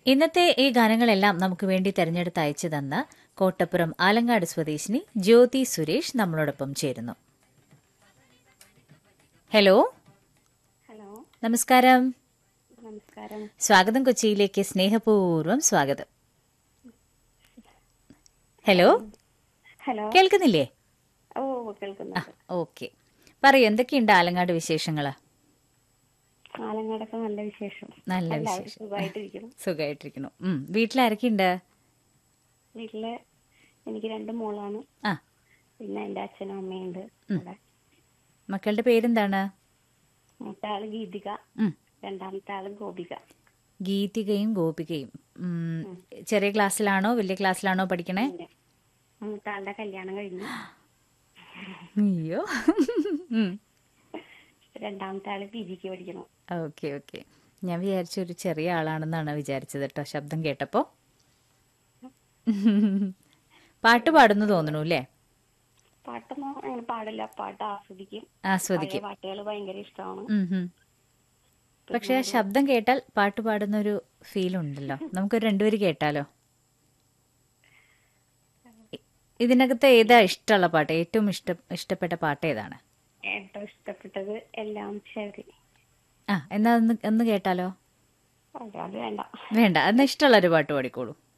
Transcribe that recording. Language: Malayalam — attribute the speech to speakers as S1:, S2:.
S1: ഇന്നത്തെ ഈ ഗാനങ്ങളെല്ലാം നമുക്ക് വേണ്ടി തെരഞ്ഞെടുത്ത് അയച്ചു തന്ന കോട്ടപ്പുറം ആലങ്ങാട് സ്വദേശിനി ജ്യോതി സുരേഷ് നമ്മളോടൊപ്പം ചേരുന്നു ഹലോ
S2: ഹലോ
S1: നമസ്കാരം
S2: നമസ്കാരം
S1: സ്വാഗതം കൊച്ചിയിലേക്ക് സ്നേഹപൂർവ്വം സ്വാഗതം ഹലോ
S2: ഹലോ
S1: കേൾക്കുന്നില്ലേ
S2: ഓ കേൾക്കുന്നുണ്ട്
S1: ഓക്കെ പറയൂ എന്തൊക്കെയുണ്ട് ആലങ്ങാട് വിശേഷങ്ങള്
S2: ആലങ്ങാടൊക്കെ നല്ല വിശേഷം
S1: നല്ല
S2: എല്ലാവരും
S1: വിശേഷം
S2: സുഖമായിട്ടിരിക്കണം
S1: സുഖമായിട്ടിരിക്കുന്നു ഉം വീട്ടിലാരൊക്കെയുണ്ട്
S2: വീട്ടില് എനിക്ക് രണ്ട് മോളാണ്
S1: ആ
S2: പിന്നെ എൻ്റെ അച്ഛനും അമ്മയുണ്ട് അവിടെ
S1: മക്കളുടെ പേരെന്താണ്
S2: മൂത്ത ആള് ഗീതിക
S1: ഉം
S2: രണ്ടാമത്തെ ആള് ഗോപിക
S1: ഗീതികയും ഗോപികയും ഉം, ചെറിയ ക്ലാസ്സിലാണോ വലിയ ക്ലാസ്സിലാണോ പഠിക്കണേ
S2: പിന്നെ മൂത്ത ആളുടെ കല്യാണം കഴിഞ്ഞു
S1: അയ്യോ ഉം.
S2: രണ്ടാമത്തെ ആള് പി ജിക്ക് പഠിക്കണം
S1: ഓക്കെ ഓക്കെ ഞാൻ വിചാരിച്ചു ഒരു ചെറിയ ആളാണെന്നാണ് വിചാരിച്ചത് കേട്ടോ ശബ്ദം കേട്ടപ്പോ പാട്ട് പാടുന്നു തോന്നണു അല്ലേ
S2: പാട്ടൊന്നും അങ്ങനെ പാടില്ല പാട്ട് ആസ്വദിക്കും
S1: ആസ്വദിക്കും
S2: പഴയ പാട്ടുകൾ ഭയങ്കര ഇഷ്ടമാണ്
S1: ഉം, ഉം. പക്ഷെ ആ ശബ്ദം കേട്ടാൽ പാട്ട് പാടുന്ന ഒരു ഫീൽ ഉണ്ടല്ലോ നമുക്കൊരു രണ്ടുപേര് കേട്ടാലോ ഇ- ഇതിനകത്ത് ഏതാ ഇഷ്ടമുള്ള പാട്ട് ഏറ്റവും ഇഷ്ട ഇഷ്ടപ്പെട്ട പാട്ട് ഏതാണ്
S2: ഏറ്റവും ഇഷ്ടപ്പെട്ടത് എല്ലാം ശരി
S1: ആ എന്നാ ഒന്ന് ഒന്ന് കേട്ടാലോ
S2: അത് വേണ്ട
S1: വേണ്ട എന്നാ ഇഷ്ടമുള്ള ഒരു പാട്ട് പാടിക്കോളൂ